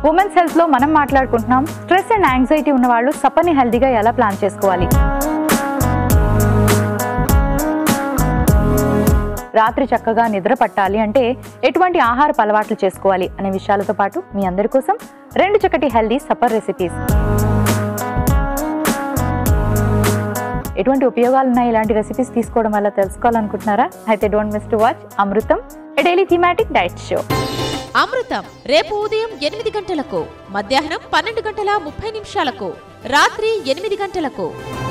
women's health లో మనం మాట్లాడుకుంటున్నాం స్ట్రెస్ అండ్ యాంగ్జైటీ ఉన్న వాళ్ళు సపని హెల్దీగా ఎలా ప్లాన్ చేసుకోవాలి రాత్రి చక్కగా నిద్ర పట్టాలి అంటే ఎటువంటి ఆహారపు అలవాట్లు చేసుకోవాలి అనే విషయాలతో పాటు మీ అందరి కోసం రెండు చక్కటి హెల్దీ సపర్ రెసిపీస్ ఎటువంటి ఉపయోగాలు ఉన్నాయి ఇలాంటి రెసిపీస్ తీసుకోవడం వల్ల తెలుసుకోవాలనుకుంటున్నారా అయితే don't miss to watch Amrutham daily thematic diet show Amrutham రేపు ఉదయం ఎనిమిది గంటలకు మధ్యాహ్నం పన్నెండు గంటల ముప్పై నిమిషాలకు రాత్రి ఎనిమిది గంటలకు